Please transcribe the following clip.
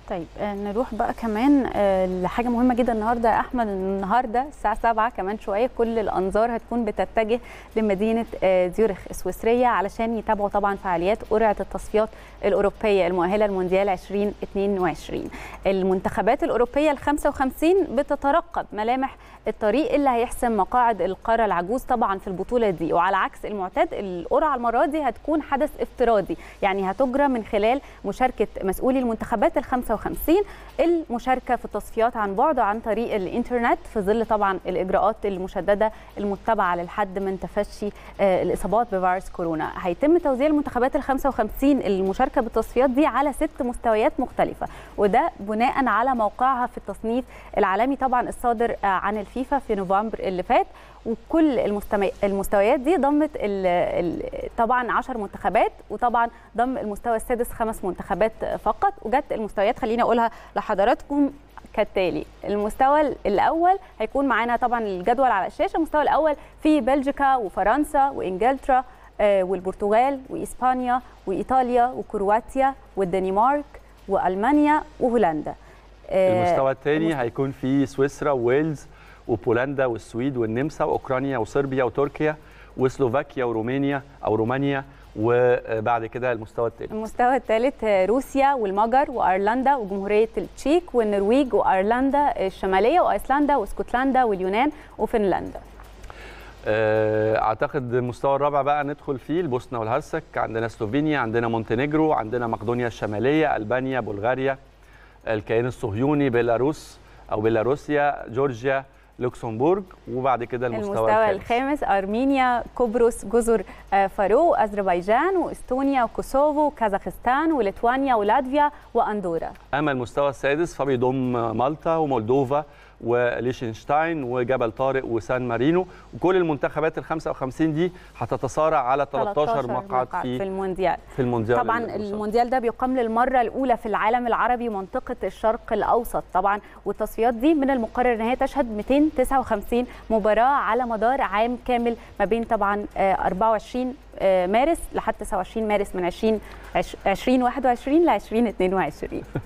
طيب آه، نروح بقى كمان آه، لحاجه مهمه جدا النهارده يا احمد النهارده الساعه 7 كمان شويه كل الانظار هتكون بتتجه لمدينه آه، زيورخ السويسريه علشان يتابعوا طبعا فعاليات قرعه التصفيات الاوروبيه المؤهله لمونديال 2022 المنتخبات الاوروبيه ال 55 بتترقب ملامح الطريق اللي هيحسم مقاعد القاره العجوز طبعا في البطوله دي وعلى عكس المعتاد القرعه المره دي هتكون حدث افتراضي يعني هتجرى من خلال مشاركه مسؤولي المنتخبات ال 55 المشاركه في التصفيات عن بعد عن طريق الانترنت في ظل طبعا الاجراءات المشدده المتبعه للحد من تفشي آه، الاصابات بفيروس كورونا هيتم توزيع المنتخبات ال 55 المشاركه بالتصفيات دي على ست مستويات مختلفه وده بناء على موقعها في التصنيف العالمي طبعا الصادر آه، عن الفيفا في نوفمبر اللي فات وكل المستمي... المستويات دي ضمت ال... ال... طبعا 10 منتخبات وطبعا ضم المستوى السادس خمس منتخبات فقط وجت المستويات خليني اقولها لحضراتكم كالتالي المستوى الاول هيكون معانا طبعا الجدول على الشاشه المستوى الاول في بلجيكا وفرنسا وانجلترا آه، والبرتغال واسبانيا وايطاليا وكرواتيا والدنمارك والمانيا وهولندا آه، المستوى الثاني هيكون في سويسرا وويلز وبولندا والسويد والنمسا واوكرانيا وصربيا وتركيا وسلوفاكيا ورومانيا او رومانيا وبعد كده المستوى الثالث المستوى الثالث روسيا والمجر وايرلندا وجمهوريه التشيك والنرويج وايرلندا الشماليه وايسلندا واسكتلندا واليونان وفنلندا آه، اعتقد المستوى الرابع بقى ندخل فيه البوسنه والهرسك عندنا سلوفينيا عندنا مونتينيجرو عندنا مقدونيا الشماليه البانيا بلغاريا الكيان الصهيوني بيلاروس او بيلاروسيا جورجيا لوكسمبورغ وبعد كده المستوى, المستوى الخامس الخامس ارمينيا قبرص جزر آه، فارو اذربيجان واستونيا وكوسوفو وكازاخستان وليتوانيا ولاتفيا واندورا اما المستوى السادس فبيضم مالطا ومولدوفا وليشنشتاين وجبل طارق وسان مارينو وكل المنتخبات ال 55 دي هتتصارع على 13 مقعد في في المونديال في المونديال طبعا الأوسط. المونديال ده بيقام للمره الاولى في العالم العربي منطقه الشرق الاوسط طبعا والتصفيات دي من المقرر ان هي تشهد 259 مباراه على مدار عام كامل ما بين طبعا آه، 24 آه، مارس لحد 29 مارس من 20 2021 ل 2022